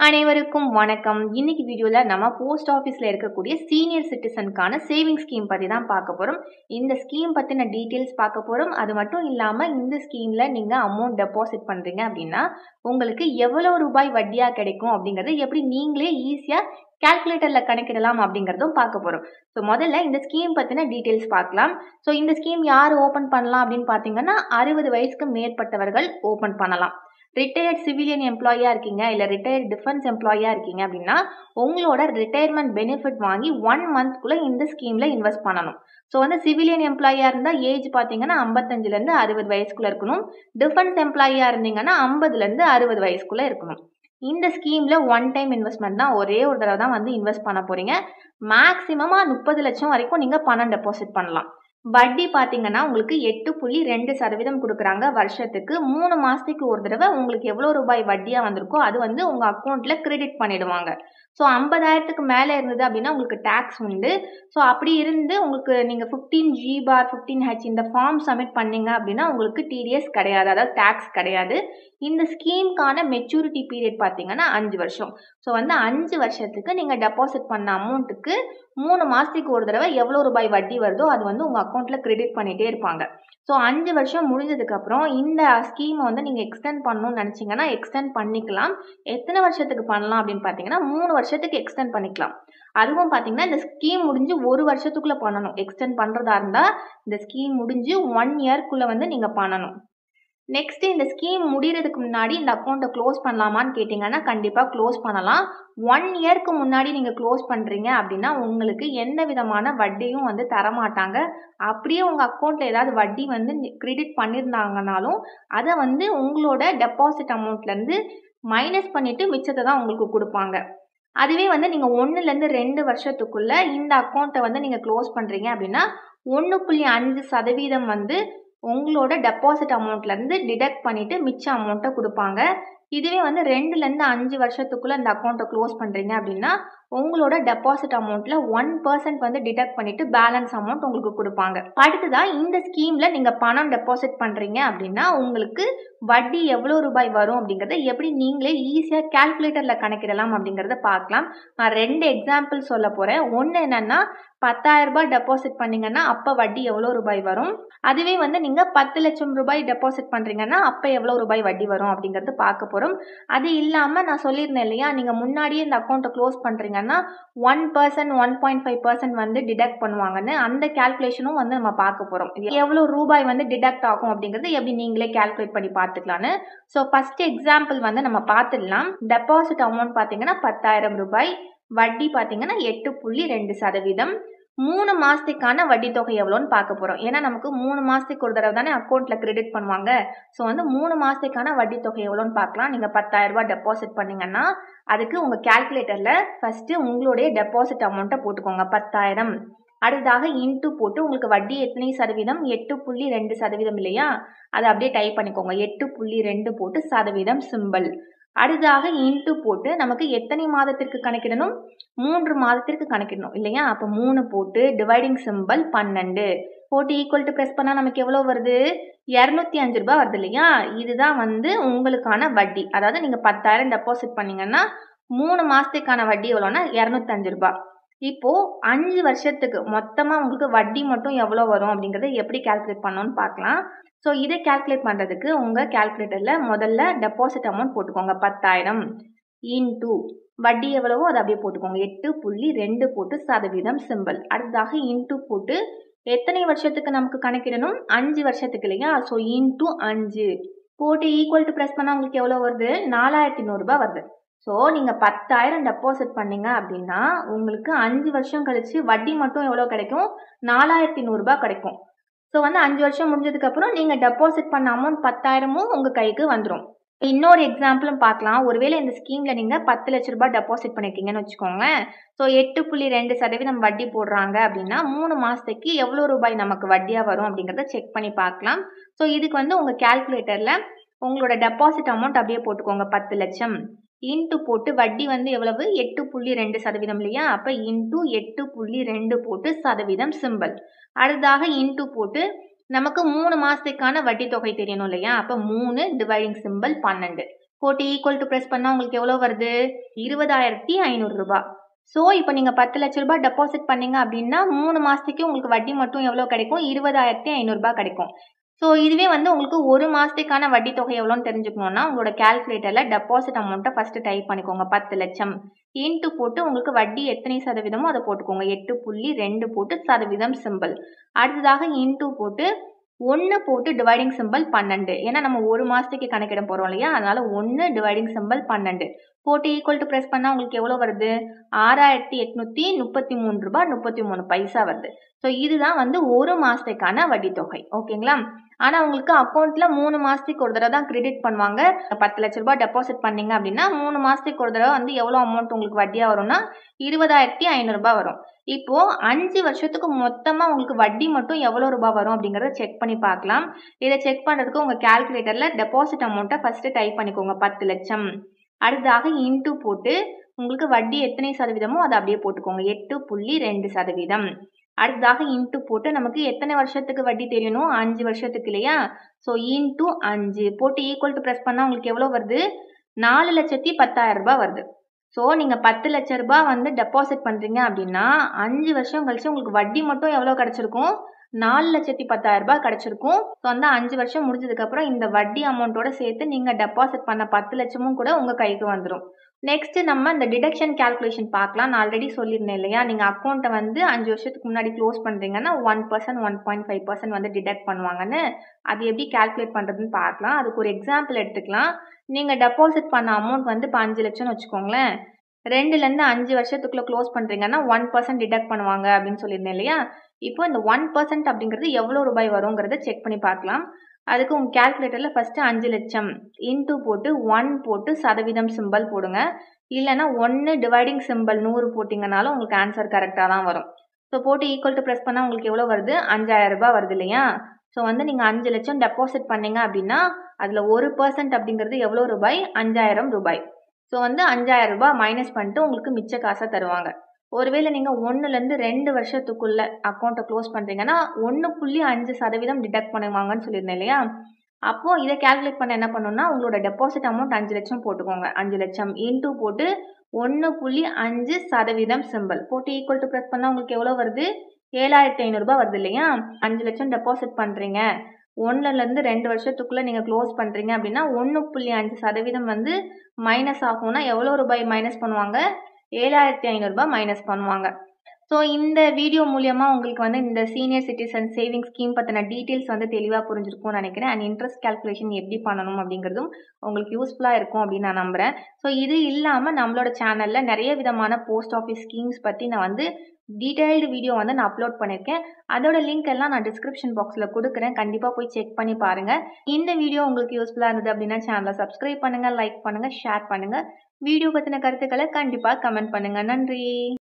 அனைவருக்கும் வணக்கம் இன்னைக்கு வீடியோவில் நம்ம போஸ்ட் ஆஃபீஸில் இருக்கக்கூடிய சீனியர் சிட்டிசனுக்கான சேவிங் ஸ்கீம் பற்றி தான் பார்க்க போகிறோம் இந்த ஸ்கீம் பற்றின டீட்டெயில்ஸ் பார்க்க போகிறோம் அது மட்டும் இல்லாமல் இந்த ஸ்கீமில் நீங்கள் அமௌண்ட் டெபாசிட் பண்ணுறீங்க அப்படின்னா உங்களுக்கு எவ்வளோ ரூபாய் வட்டியாக கிடைக்கும் அப்படிங்கிறத எப்படி நீங்களே ஈஸியாக கால்குலேட்டரில் கணக்கிடலாம் அப்படிங்கிறதும் பார்க்க போகிறோம் ஸோ முதல்ல இந்த ஸ்கீம் பற்றின டீட்டெயில்ஸ் பார்க்கலாம் ஸோ இந்த ஸ்கீம் யார் ஓப்பன் பண்ணலாம் அப்படின்னு பார்த்தீங்கன்னா அறுபது வயசுக்கு மேற்பட்டவர்கள் ஓப்பன் பண்ணலாம் ரிட்டையர்ட் சிவிலியன் எம்ப்ளாயியாக இருக்கீங்க இல்லை ரிட்டையர்ட் டிஃபென்ஸ் எம்ப்ளாயியாக இருக்கீங்க அப்படின்னா உங்களோட ரிட்டையர்மெண்ட் பெனிஃபிட் வாங்கி ஒன் மந்த்க்குள்ளே இந்த ஸ்கீமில் இன்வெஸ்ட் பண்ணணும் ஸோ வந்து சிவிலியன் எம்ப்ளாயியாக இருந்தால் ஏஜ் பார்த்தீங்கன்னா ஐம்பத்தஞ்சிலேருந்து அறுபது வயசுக்குள்ளே இருக்கணும் டிஃபென்ஸ் எம்ப்ளாயியாக இருந்தீங்கன்னா ஐம்பதுலேருந்து அறுபது வயசுக்குள்ளே இருக்கணும் இந்த ஸ்கீமில் ஒன் டைம் இன்வெஸ்ட்மெண்ட் தான் ஒரே ஒரு தடவை தான் வந்து இன்வெஸ்ட் பண்ண போகிறீங்க மேக்ஸிமமாக முப்பது லட்சம் வரைக்கும் நீங்கள் பணம் டெபாசிட் பண்ணலாம் வட்டி பார்த்தீங்கன்னா உங்களுக்கு எட்டு புள்ளி ரெண்டு சதவீதம் கொடுக்குறாங்க வருஷத்துக்கு மூணு மாதத்துக்கு ஒரு தடவை உங்களுக்கு எவ்வளோ ரூபாய் வட்டியாக வந்திருக்கோ அது வந்து உங்கள் அக்கௌண்ட்டில் கிரெடிட் பண்ணிடுவாங்க ஸோ ஐம்பதாயிரத்துக்கு மேலே இருந்தது அப்படின்னா உங்களுக்கு டேக்ஸ் உண்டு ஸோ அப்படி இருந்து உங்களுக்கு நீங்கள் ஃபிஃப்டீன் ஜி பார் ஃபிஃப்டீன் ஹெச் இந்த ஃபார்ம் சப்மிட் பண்ணீங்க அப்படின்னா உங்களுக்கு டிடிஎஸ் கிடையாது அதாவது டேக்ஸ் கிடையாது இந்த ஸ்கீம்க்கான மெச்சூரிட்டி பீரியட் பார்த்தீங்கன்னா அஞ்சு வருஷம் ஸோ வந்து அஞ்சு வருஷத்துக்கு நீங்கள் டெபாசிட் பண்ண அமௌண்ட்டுக்கு மூணு மாதத்துக்கு ஒரு தடவை எவ்வளோ ரூபாய் வட்டி வருதோ அது வந்து உங்கள் அக்கௌண்ட்டில் கிரெடிட் பண்ணிகிட்டே இருப்பாங்க ஸோ அஞ்சு வருஷம் முடிஞ்சதுக்கப்புறம் இந்த ஸ்கீமை வந்து நீங்கள் எக்ஸ்டெண்ட் பண்ணணும்னு நினச்சிங்கன்னா எக்ஸ்டெண்ட் பண்ணிக்கலாம் எத்தனை வருஷத்துக்கு பண்ணலாம் அப்படின்னு பார்த்தீங்கன்னா மூணு வருஷத்துக்கு எக்ஸ்டெண்ட் பண்ணிக்கலாம் அதுவும் பார்த்தீங்கன்னா இந்த ஸ்கீம் முடிஞ்சு ஒரு வருஷத்துக்குள்ளே பண்ணணும் எக்ஸ்டெண்ட் பண்ணுறதா இருந்தால் இந்த ஸ்கீம் முடிஞ்சு ஒன் இயர்க்குள்ளே வந்து நீங்கள் பண்ணணும் நெக்ஸ்ட் இந்த ஸ்கீம் முடிகிறதுக்கு முன்னாடி இந்த அக்கௌண்ட்டை க்ளோஸ் பண்ணலாமான்னு கேட்டிங்கன்னா கண்டிப்பாக க்ளோஸ் பண்ணலாம் ஒன் இயர்க்கு முன்னாடி நீங்கள் க்ளோஸ் பண்ணுறீங்க அப்படின்னா உங்களுக்கு எந்த விதமான வட்டியும் வந்து தரமாட்டாங்க அப்படியே உங்கள் அக்கௌண்ட்டில் ஏதாவது வட்டி வந்து கிரெடிட் பண்ணியிருந்தாங்கனாலும் அதை வந்து உங்களோட டெபாசிட் அமௌண்ட்லேருந்து மைனஸ் பண்ணிவிட்டு மிச்சத்தை தான் உங்களுக்கு கொடுப்பாங்க அதுவே வந்து நீங்கள் ஒன்றுலேருந்து ரெண்டு வருஷத்துக்குள்ளே இந்த அக்கௌண்ட்டை வந்து நீங்கள் க்ளோஸ் பண்ணுறீங்க அப்படின்னா ஒன்று புள்ளி அஞ்சு சதவீதம் வந்து உங்களோட டெபாசிட் அமௌண்ட்லேருந்து டிடக்ட் பண்ணிவிட்டு மிச்ச அமௌண்ட்டை கொடுப்பாங்க இதுவே வந்து ரெண்டுலேருந்து அஞ்சு வருஷத்துக்குள்ளே இந்த அக்கௌண்ட்டை க்ளோஸ் பண்ணுறீங்க அப்படின்னா உங்களோட டெபாசிட் அமௌண்ட்டில் ஒன் பர்சன்ட் வந்து டிடக்ட் பண்ணிவிட்டு பேலன்ஸ் அமௌண்ட் உங்களுக்கு கொடுப்பாங்க அடுத்ததாக இந்த ஸ்கீமில் நீங்கள் பணம் டெபாசிட் பண்ணுறீங்க அப்படின்னா உங்களுக்கு வட்டி எவ்வளோ ரூபாய் வரும் அப்படிங்கிறத எப்படி நீங்களே ஈஸியாக கால்குலேட்டரில் கணக்கிடலாம் அப்படிங்கிறத பார்க்கலாம் நான் ரெண்டு எக்ஸாம்பிள் சொல்ல போகிறேன் ஒன்று என்னென்னா பத்தாயிரரூபா டெபாசிட் பண்ணிங்கன்னா அப்போ வட்டி எவ்வளோ ரூபாய் வரும் அதுவே வந்து நீங்கள் பத்து லட்சம் ரூபாய் டெபாசிட் பண்ணுறீங்கன்னா அப்போ எவ்வளோ ரூபாய் வட்டி வரும் அப்படிங்கிறது பார்க்க போகிறோம் அது இல்லாமல் நான் சொல்லியிருந்தேன் இல்லையா நீங்கள் முன்னாடியே இந்த அக்கௌண்ட்டை க்ளோஸ் பண்ணுறீங்கன்னா one percent one point five percent வந்து டிடக்ட் பண்ணுவாங்கன்னு அந்த கேல்குலேஷனும் வந்து நம்ம பார்க்க போகிறோம் எவ்வளோ ரூபாய் வந்து டிடக்ட் ஆகும் அப்படிங்கிறது எப்படி நீங்களே கேல்குலேட் பண்ணி பார்த்துக்கலான்னு ஸோ ஃபஸ்ட் எக்ஸாம்பிள் வந்து நம்ம பார்த்துடலாம் டெபாசிட் அமௌண்ட் பார்த்தீங்கன்னா பத்தாயிரம் ரூபாய் வட்டி பார்த்தீங்கன்னா எட்டு புள்ளி ரெண்டு சதவீதம் மூணு மாதத்துக்கான வட்டி தொகை எவ்வளோன்னு பார்க்க போகிறோம் ஏன்னா நமக்கு மூணு மாதத்துக்கு ஒரு தடவை தானே அக்கௌண்ட்டில் கிரெடிட் பண்ணுவாங்க ஸோ வந்து மூணு மாதத்துக்கான வட்டி தொகை எவ்வளோன்னு பார்க்கலாம் நீங்கள் பத்தாயிரரூபா டெபாசிட் பண்ணிங்கன்னா அதுக்கு உங்கள் கேல்குலேட்டரில் ஃபஸ்ட்டு உங்களுடைய டெபாசிட் அமௌண்ட்டை போட்டுக்கோங்க பத்தாயிரம் அடுத்ததாக இன்ட்டு போட்டு உங்களுக்கு வட்டி எத்தனை சதவீதம் எட்டு புள்ளி ரெண்டு சதவீதம் இல்லையா அதை அப்படியே டைப் பண்ணிக்கோங்க எட்டு புள்ளி ரெண்டு போட்டு சதவீதம் சிம்பிள் அடுத்ததாக இன்ட்டு போட்டு நமக்கு எத்தனை மாதத்திற்கு கணக்கிடணும் மூன்று மாதத்திற்கு கணக்கிடணும் இல்லையா அப்போ மூணு போட்டு டிவைடிங் சிம்பிள் பன்னெண்டு போட்டு ஈக்குவல் டு ப்ரெஸ் பண்ணால் நமக்கு எவ்வளோ வருது இரநூத்தி அஞ்சு ரூபாய் வருது இல்லையா இதுதான் வந்து உங்களுக்கான வட்டி அதாவது நீங்கள் பத்தாயிரம் டெபாசிட் பண்ணீங்கன்னா மூணு மாதத்துக்கான வட்டி எவ்வளோன்னா இரநூத்தஞ்சு ரூபாய் இப்போது அஞ்சு வருஷத்துக்கு மொத்தமாக உங்களுக்கு வட்டி மட்டும் எவ்வளோ வரும் அப்படிங்கிறத எப்படி கால்குலேட் பண்ணோன்னு பார்க்கலாம் ஸோ இதை கால்குலேட் பண்ணுறதுக்கு உங்கள் கால்குலேட்டரில் முதல்ல டெபாசிட் அமௌண்ட் போட்டுக்கோங்க பத்தாயிரம் இன்டூ வட்டி எவ்வளவோ அதை அப்படியே போட்டுக்கோங்க எட்டு புள்ளி ரெண்டு போட்டு சதவீதம் சிம்பிள் அடுத்ததாக இன்டூ போட்டு எத்தனை வருஷத்துக்கு நமக்கு கணக்கிடணும் அஞ்சு வருஷத்துக்கு இல்லையா ஸோ இன்டூ அஞ்சு போட்டு ஈக்குவல் டு ப்ரெஸ் பண்ணால் உங்களுக்கு எவ்வளோ வருது நாலாயிரத்தி நூறுரூபா வருது ஸோ நீங்கள் பத்தாயிரம் டெபாசிட் பண்ணீங்க அப்படின்னா உங்களுக்கு அஞ்சு வருஷம் கழித்து வட்டி மட்டும் எவ்வளோ கிடைக்கும் நாலாயிரத்தி நூறுரூபா கிடைக்கும் ஸோ வந்து அஞ்சு வருஷம் முடிஞ்சதுக்கப்புறம் நீங்கள் டெபாசிட் பண்ண அமௌண்ட் பத்தாயிரமும் உங்கள் கைக்கு வந்துடும் இன்னொரு எக்ஸாம்பிளும் பார்க்கலாம் ஒருவேளை இந்த ஸ்கீமில் நீங்கள் பத்து லட்ச ரூபாய் டெபாசிட் பண்ணியிருக்கீங்கன்னு வச்சுக்கோங்க ஸோ எட்டு புள்ளி ரெண்டு சதவீதம் வட்டி போடுறாங்க அப்படின்னா மூணு மாதத்துக்கு எவ்வளோ ரூபாய் நமக்கு வட்டியாக வரும் அப்படிங்கிறத செக் பண்ணி பார்க்கலாம் ஸோ இதுக்கு வந்து உங்கள் கேல்குலேட்டரில் உங்களோட டெபாசிட் அமௌண்ட் அப்படியே போட்டுக்கோங்க பத்து லட்சம் இன்ட்டு போட்டு வட்டி வந்து எவ்வளவு எட்டு புள்ளி ரெண்டு சதவீதம் இல்லையா அப்போ இன்ட்டு எட்டு புள்ளி ரெண்டு போட்டு சதவீதம் சிம்பிள் அடுத்ததாக இன்ட்டு போட்டு நமக்கு மூணு மாதத்துக்கான வட்டி தொகை தெரியணும் இல்லையா அப்போ மூணு டிவைடிங் சிம்பிள் பன்னெண்டு போட்டு ஈக்குவல் டு ப்ரெஸ் பண்ணால் உங்களுக்கு எவ்வளோ வருது இருபதாயிரத்தி ஐநூறுரூபா ஸோ இப்போ நீங்கள் பத்து லட்ச ரூபாய் டெபாசிட் பண்ணீங்க அப்படின்னா மூணு மாதத்துக்கு உங்களுக்கு வட்டி மட்டும் எவ்வளோ கிடைக்கும் இருபதாயிரத்தி ஐநூறுரூபா கிடைக்கும் ஸோ இதுவே வந்து உங்களுக்கு ஒரு மாதத்துக்கான வட்டி தொகை எவ்வளோன்னு தெரிஞ்சுக்கணுன்னா உங்களோட கேல்குலேட்டரில் டெபாசிட் அமௌண்ட்டை ஃபஸ்ட்டு டைப் பண்ணிக்கோங்க பத்து லட்சம் இன்ட்டு போட்டு உங்களுக்கு வட்டி எத்தனை சதவீதமோ அதை போட்டுக்கோங்க எட்டு புள்ளி ரெண்டு போட்டு சதவீதம் சிம்பிள் அடுத்ததாக இன்ட்டு போட்டு ஒன்று போட்டு டிவைடிங் சிம்பிள் பன்னெண்டு ஏன்னா நம்ம ஒரு மாதத்துக்கு கணக்கிட போகிறோம் இல்லையா அதனால் ஒன்று டிவைடிங் சிம்பிள் பன்னெண்டு போட்டு ஈக்குவல் டு ப்ரெஸ் பண்ணால் உங்களுக்கு எவ்வளோ வருது ஆறாயிரத்தி எட்நூற்றி முப்பத்தி மூணு ரூபாய் முப்பத்தி மூணு பைசா வருது ஸோ இதுதான் வந்து ஒரு மாதத்துக்கான வட்டி தொகை ஓகேங்களா ஆனால் உங்களுக்கு அக்கௌண்ட்டில் மூணு மாதத்துக்கு ஒரு தடவை தான் கிரெடிட் பண்ணுவாங்க பத்து லட்ச ரூபாய் டெபாசிட் பண்ணீங்க அப்படின்னா மூணு மாதத்துக்கு ஒரு தடவை வந்து எவ்வளோ அமௌண்ட் உங்களுக்கு வட்டியாக வரும்னா இருபதாயிரத்தி ஐநூறுரூபா வரும் இப்போ அஞ்சு வருஷத்துக்கு மொத்தமாக உங்களுக்கு வட்டி மட்டும் எவ்வளோ ரூபாய் வரும் அப்படிங்கிறத செக் பண்ணி பார்க்கலாம் இதை செக் பண்ணுறதுக்கு உங்கள் கேல்குலேட்டரில் டெபாசிட் அமௌண்ட்டை ஃபஸ்ட்டு டைப் பண்ணிக்கோங்க பத்து லட்சம் அடுத்ததாக இன்ட்டு போட்டு உங்களுக்கு வட்டி எத்தனை சதவீதமோ அதை அப்படியே போட்டுக்கோங்க எட்டு புள்ளி ரெண்டு சதவீதம் அடுத்ததாக இன்ட்டு போட்டு நமக்கு எத்தனை வருஷத்துக்கு வட்டி தெரியணும் அஞ்சு வருஷத்துக்கு இல்லையா ஸோ இன்ட்டு அஞ்சு போட்டு ஈக்குவல் டு ப்ரெஸ் பண்ணால் உங்களுக்கு எவ்வளோ வருது நாலு லட்சத்தி பத்தாயிரம் ரூபாய் வருது ஸோ நீங்கள் பத்து லட்ச ரூபாய் வந்து டெபாசிட் பண்ணுறீங்க அப்படின்னா அஞ்சு வருஷம் கழிச்சு உங்களுக்கு வட்டி மட்டும் எவ்வளோ கிடச்சிருக்கும் நாலு லட்சத்தி பத்தாயிரம் ரூபாய் கிடச்சிருக்கும் ஸோ அந்த அஞ்சு வருஷம் முடிஞ்சதுக்கப்புறம் இந்த வட்டி அமௌண்ட்டோட சேர்த்து நீங்கள் டெபாசிட் பண்ண பத்து லட்சமும் கூட உங்கள் கைக்கு வந்துடும் நெக்ஸ்ட் நம்ம இந்த டிடக்ஷன் கேல்குலேஷன் பார்க்கலாம் நான் ஆல்ரெடி சொல்லியிருந்தேன் இல்லையா நீங்கள் அக்கௌண்ட்டை வந்து அஞ்சு வருஷத்துக்கு முன்னாடி க்ளோஸ் பண்ணுறீங்கன்னா one percent one point five percent வந்து டிடக்ட் பண்ணுவாங்கன்னு அது எப்படி கேல்குலேட் பண்ணுறதுன்னு பார்க்கலாம் அதுக்கு ஒரு எக்ஸாம்பிள் எடுத்துக்கலாம் நீங்கள் டெபாசிட் பண்ண அமௌண்ட் வந்து இப்போ அஞ்சு லட்சம்னு வச்சுக்கோங்களேன் ரெண்டுலேருந்து அஞ்சு வருஷத்துக்குள்ளே க்ளோஸ் பண்ணுறீங்கன்னா ஒன் பர்சன்ட் டிடக்ட் பண்ணுவாங்க அப்படின்னு சொல்லியிருந்தேன் இல்லையா இப்போ இந்த ஒன் பர்சன்ட் அப்படிங்கிறது எவ்வளோ ரூபாய் வருங்கிறத செக் பண்ணி பார்க்கலாம் அதுக்கு உங்கள் கேல்குலேட்டரில் ஃபஸ்ட்டு அஞ்சு லட்சம் இன்ட்டு போட்டு ஒன் போட்டு சதவீதம் சிம்பல் போடுங்க இல்லைன்னா ஒன்று டிவைடிங் சிம்பல் நூறு போட்டிங்கனாலும் உங்களுக்கு ஆன்சர் கரெக்டாக தான் வரும் ஸோ போட்டு ஈக்குவல் டு ப்ரெஸ் பண்ணால் உங்களுக்கு எவ்வளோ வருது அஞ்சாயிரம் ரூபாய் வருது இல்லையா ஸோ வந்து நீங்கள் அஞ்சு லட்சம் டெபாசிட் பண்ணீங்க அப்படின்னா அதில் ஒரு பர்சன்ட் அப்படிங்கிறது எவ்வளோ ரூபாய் அஞ்சாயிரம் ரூபாய் ஸோ வந்து அஞ்சாயிரம் ரூபாய் மைனஸ் பண்ணிட்டு உங்களுக்கு மிச்ச காசை தருவாங்க ஒருவேளை நீங்கள் ஒன்றுலேருந்து ரெண்டு வருஷத்துக்குள்ளே அக்கௌண்ட்டை க்ளோஸ் பண்ணுறீங்கன்னா ஒன்று புள்ளி அஞ்சு சதவீதம் டிடக்ட் பண்ணுவாங்கன்னு சொல்லியிருந்தேன் இல்லையா அப்போது இதை கேல்குலேட் பண்ண என்ன பண்ணணும்னா உங்களோட டெபாசிட் அமௌண்ட் அஞ்சு லட்சம் போட்டுக்கோங்க அஞ்சு லட்சம் இன்டூ போட்டு ஒன்று புள்ளி அஞ்சு சதவீதம் சிம்பிள் போட்டு ஈக்குவல் டு ப்ரெஸ் பண்ணால் உங்களுக்கு எவ்வளோ வருது ஏழாயிரத்தி ஐநூறுரூபா வருது இல்லையா அஞ்சு லட்சம் டெபாசிட் பண்ணுறீங்க ஒன்றுலேருந்து ரெண்டு வருஷத்துக்குள்ளே நீங்கள் க்ளோஸ் பண்ணுறீங்க அப்படின்னா ஒன்று புள்ளி அஞ்சு சதவீதம் வந்து மைனஸ் ஆகும்னா எவ்வளோ ரூபாய் மைனஸ் பண்ணுவாங்க ஏழாயிரத்தி ஐநூறுரூபா மைனஸ் பண்ணுவாங்க ஸோ இந்த வீடியோ மூலியமாக உங்களுக்கு வந்து இந்த சீனியர் சிட்டிசன் சேவிங் ஸ்கீம் பற்றின டீட்டெயில்ஸ் வந்து தெளிவாக புரிஞ்சிருக்கும்னு நினைக்கிறேன் அண்ட் இன்ட்ரெஸ்ட் கால்குலேஷன் எப்படி பண்ணணும் அப்படிங்கிறதும் உங்களுக்கு யூஸ்ஃபுல்லாக இருக்கும் அப்படின்னு நான் நம்புகிறேன் ஸோ இது இல்லாமல் நம்மளோட சேனலில் நிறைய விதமான போஸ்ட் ஆஃபீஸ் ஸ்கீம்ஸ் பற்றி நான் வந்து டீட்டெயில்டு வீடியோ வந்து நான் அப்லோட் பண்ணியிருக்கேன் அதோட லிங்க் எல்லாம் நான் டிஸ்கிரிப்ஷன் பாக்ஸில் கொடுக்குறேன் கண்டிப்பாக போய் செக் பண்ணி பாருங்கள் இந்த வீடியோ உங்களுக்கு யூஸ்ஃபுல்லாக இருந்தது அப்படின்னா சேனலை சப்ஸ்கிரைப் பண்ணுங்கள் லைக் பண்ணுங்கள் ஷேர் பண்ணுங்கள் வீடியோ பற்றின கருத்துக்களை கண்டிப்பாக கமெண்ட் பண்ணுங்கள் நன்றி